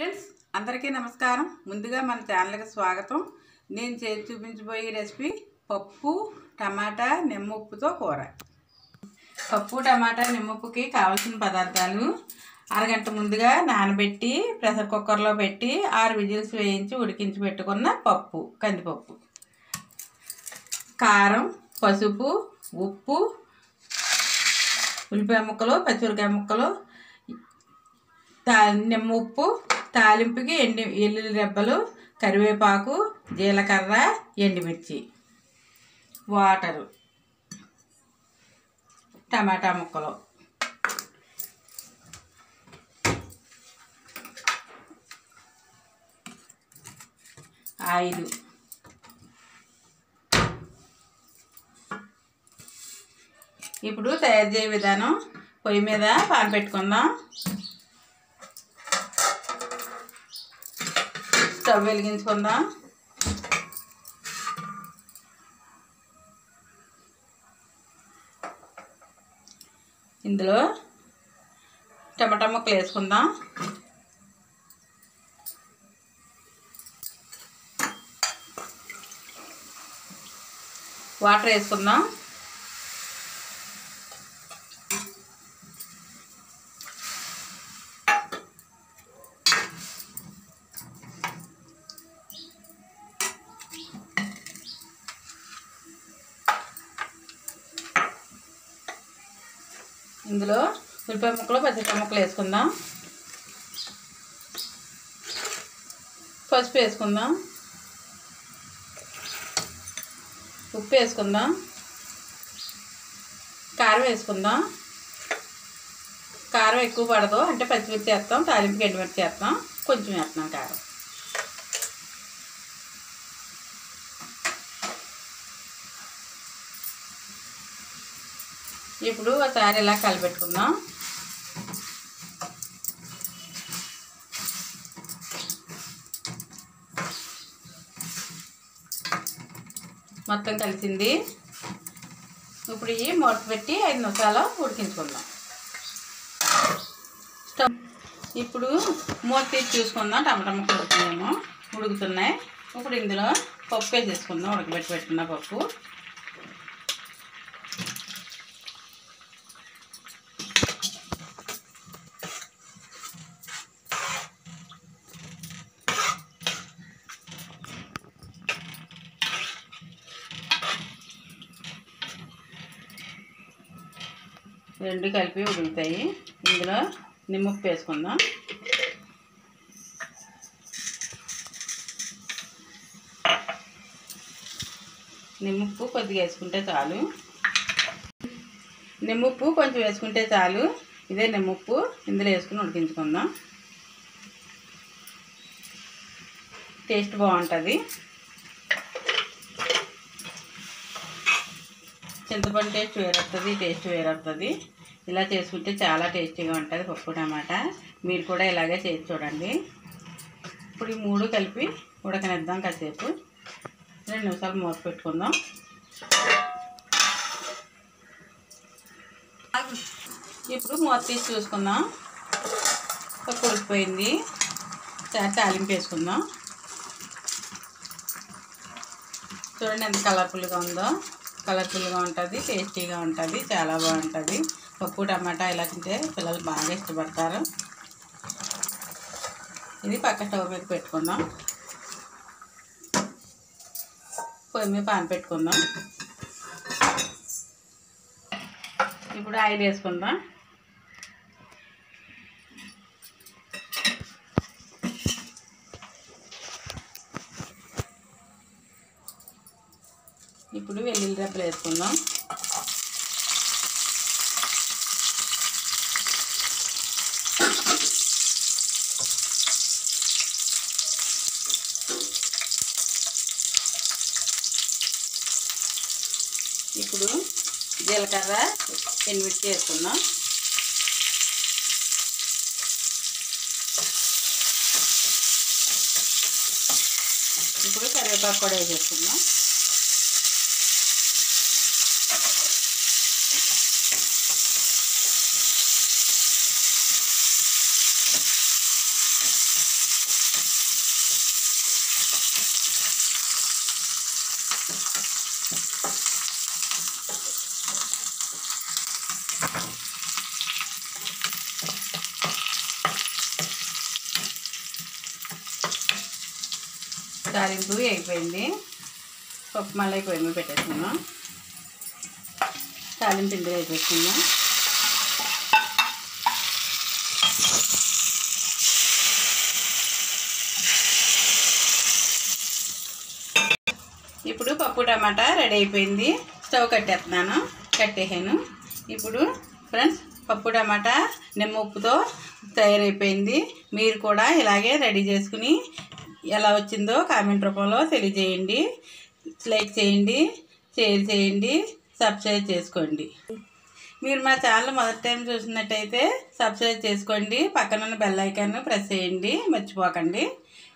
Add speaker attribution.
Speaker 1: friends అందరికీ నమస్కారం ముందుగా మన ఛానల్కి స్వాగతం నేను చేసి చూపించబోయే రెసిపీ పప్పు టమాటా నిమ్మప్పుతో కూర పప్పు టమాటా నిమ్మప్పుకి కావాల్సిన పదార్థాలు అరగంట ముందుగా నానబెట్టి ప్రెషర్ కుక్కర్లో పెట్టి ఆరు విజిల్స్ వేయించి ఉడికించి పెట్టుకున్న పప్పు కందిపప్పు కారం పసుపు ఉప్పు ఉల్లిపాయ ముక్కలు పచ్చిమిరకాయ ముక్కలు తా నిమ్మ ఉప్పు తాలింపుకి ఎండి ఎల్లుల్లి రెబ్బలు కరివేపాకు జీలకర్ర ఎండుమిర్చి వాటరు టమాటా ముక్కలు ఆయిల్ ఇప్పుడు తయారు చేయ విధానం పొయ్యి మీద పాన్ పెట్టుకుందాం స్టవ్ వెలిగించుకుందాం ఇందులో టమాటా ముక్కలు వేసుకుందాం వాటర్ వేసుకుందాం ఇందులో ఉల్లిపాయ ముక్కలు పచ్చిమిరపాయ ముక్కలు వేసుకుందాం పసుపు వేసుకుందాం ఉప్పు వేసుకుందాం కారం వేసుకుందాం కారం ఎక్కువ పడదు అంటే పచ్చిమిర్చి వేస్తాం తాలింపుకి ఎండుమిర్చి వేస్తాం కొంచెం వేస్తున్నాం కారం ఇప్పుడు ఒకసారి ఇలా కలిపెట్టుకుందాం మొత్తం కలిసింది ఇప్పుడు ఈ మూత పెట్టి ఐదు నిమిషాలు ఉడికించుకుందాం స్టవ్ ఇప్పుడు మూత తీసి చూసుకుందాం టమాటా ముక్కలు ఉడుకున్నాయేమో ఉడుకుతున్నాయి ఇప్పుడు ఇందులో పప్పు వేసేసుకుందాం ఉడకబెట్టి పెట్టుకున్న పప్పు రెండు కలిపి ఉడుకుతాయి ఇందులో నిమ్మప్పు వేసుకుందాం నిమ్మప్పు కొద్దిగా వేసుకుంటే చాలు నిమ్మప్పు కొంచెం వేసుకుంటే చాలు ఇదే నిమ్మప్పు ఇందులో వేసుకుని ఉడికించుకుందాం టేస్ట్ బాగుంటుంది చింతపండు టేస్ట్ వేరొస్తుంది టేస్ట్ వేరొస్తుంది ఇలా చేసుకుంటే చాలా టేస్టీగా ఉంటుంది పప్పు టమాటా మీరు కూడా ఇలాగే చేసి చూడండి ఇప్పుడు ఈ మూడు కలిపి ఉడకనిద్దాం కాసేపు రెండు నిమిషాలు మూత పెట్టుకుందాం ఇప్పుడు మూత తీసి చూసుకుందాం పప్పు ఉడికిపోయింది తాలింపు వేసుకుందాం చూడండి ఎంత కలర్ఫుల్గా ఉందో కలర్ఫుల్గా ఉంటుంది టేస్టీగా ఉంటుంది చాలా బాగుంటుంది పప్పు టమాటా ఇలా తింటే పిల్లలు బాగా ఇష్టపడతారు ఇది పక్క స్టవ్ మీద పెట్టుకుందాం పొయ్యి మీద పాన్ పెట్టుకుందాం ఇప్పుడు ఆయిల్ వేసుకుందాం ఇప్పుడు వెల్లుల్లి రెబ్బలు వేసుకుందాం ఇప్పుడు జీలకర్ర ఎండుమిర్చి వేసుకుందాం ఇప్పుడు కరివేపాకు కూడా వేసేసుకుందాం తాలింపు అయిపోయింది పప్పు మళ్ళీ పొయ్యి మీద పెట్టేసుకుందాం తాలింపు ఇందులో వేసేసుకుందాం ఇప్పుడు పప్పు టమాటా రెడీ అయిపోయింది స్టవ్ కట్టేస్తున్నాను కట్టేసాను ఇప్పుడు ఫ్రెండ్స్ పప్పు టమాటా నిమ్మ ఉప్పుతో తయారైపోయింది మీరు కూడా ఇలాగే రెడీ చేసుకుని ఎలా వచ్చిందో కామెంట్ రూపంలో తెలియజేయండి లైక్ చేయండి షేర్ చేయండి సబ్స్క్రైబ్ చేసుకోండి మీరు మా ఛానల్ మొదటి టైం చూసినట్టయితే సబ్స్క్రైబ్ చేసుకోండి పక్కన ఉన్న బెల్ ఐకాన్ ప్రెస్ చేయండి మర్చిపోకండి